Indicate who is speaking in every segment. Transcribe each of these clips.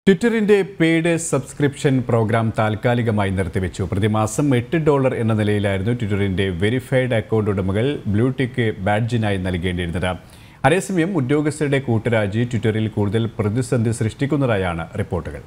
Speaker 1: ട്വിറ്ററിന്റെ paid subscription programme താൽക്കാലികമായി നിർത്തിവെച്ചു പ്രതിമാസം എട്ട് ഡോളർ എന്ന നിലയിലായിരുന്നു ട്വിറ്ററിന്റെ വെരിഫൈഡ് അക്കൗണ്ട് ഉടമകൾ ബ്ലൂടിക്ക് ബാഡ്ജിനായി നൽകേണ്ടിയിരുന്നത് അതേസമയം ഉദ്യോഗസ്ഥരുടെ കൂട്ടരാജി ട്വിറ്ററിൽ കൂടുതൽ പ്രതിസന്ധി സൃഷ്ടിക്കുന്നതായാണ് റിപ്പോർട്ടുകൾ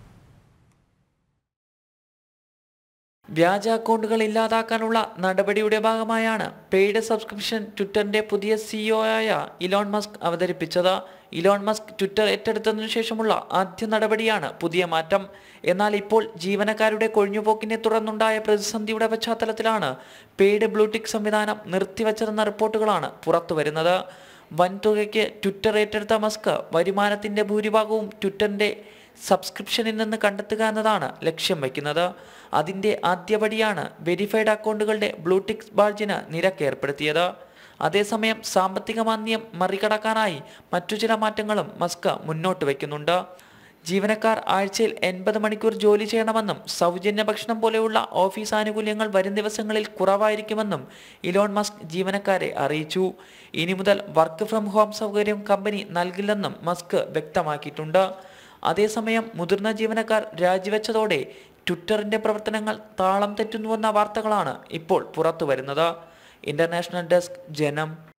Speaker 2: വ്യാജ അക്കൗണ്ടുകൾ ഇല്ലാതാക്കാനുള്ള നടപടിയുടെ ഭാഗമായാണ് പെയ്ഡ് സബ്സ്ക്രിപ്ഷൻ ട്വിറ്ററിന്റെ പുതിയ സിഇഒ ആയ ഇലോൺ മസ്ക് അവതരിപ്പിച്ചത് ഇലോൺ മസ്ക് ട്വിറ്റർ ഏറ്റെടുത്തതിനു ശേഷമുള്ള ആദ്യ നടപടിയാണ് പുതിയ മാറ്റം എന്നാൽ ഇപ്പോൾ ജീവനക്കാരുടെ കൊഴിഞ്ഞുപോക്കിനെ തുടർന്നുണ്ടായ പ്രതിസന്ധിയുടെ പശ്ചാത്തലത്തിലാണ് പെയ്ഡ് ബ്ലൂടിക് സംവിധാനം നിർത്തിവച്ചതെന്ന റിപ്പോർട്ടുകളാണ് പുറത്തുവരുന്നത് വൻതുകയ്ക്ക് ട്വിറ്റർ ഏറ്റെടുത്ത മസ്ക് വരുമാനത്തിന്റെ ഭൂരിഭാഗവും ട്വിറ്ററിന്റെ സബ്സ്ക്രിപ്ഷനിൽ നിന്ന് കണ്ടെത്തുക എന്നതാണ് ലക്ഷ്യം വയ്ക്കുന്നത് അതിൻ്റെ ആദ്യപടിയാണ് വെരിഫൈഡ് അക്കൗണ്ടുകളുടെ ബ്ലൂടിക്സ് ബാഡ്ജിന് നിരക്ക് ഏർപ്പെടുത്തിയത് അതേസമയം സാമ്പത്തിക മാന്ദ്യം മറികടക്കാനായി മറ്റു ചില മാറ്റങ്ങളും മസ്ക് മുന്നോട്ട് വയ്ക്കുന്നുണ്ട് ജീവനക്കാർ ആഴ്ചയിൽ എൺപത് മണിക്കൂർ ജോലി ചെയ്യണമെന്നും സൗജന്യ ഭക്ഷണം പോലെയുള്ള ഓഫീസ് ആനുകൂല്യങ്ങൾ വരും ദിവസങ്ങളിൽ കുറവായിരിക്കുമെന്നും ഇലോൺ മസ്ക് ജീവനക്കാരെ അറിയിച്ചു ഇനി മുതൽ വർക്ക് ഫ്രം ഹോം സൗകര്യം കമ്പനി നൽകില്ലെന്നും മസ്ക് വ്യക്തമാക്കിയിട്ടുണ്ട് അതേസമയം മുതിർന്ന ജീവനക്കാർ രാജിവെച്ചതോടെ ട്വിറ്ററിന്റെ പ്രവർത്തനങ്ങൾ താളം തെറ്റുന്നുവെന്ന വാർത്തകളാണ് ഇപ്പോൾ പുറത്തു വരുന്നത് ഇന്റർനാഷണൽ ഡെസ്ക് ജനം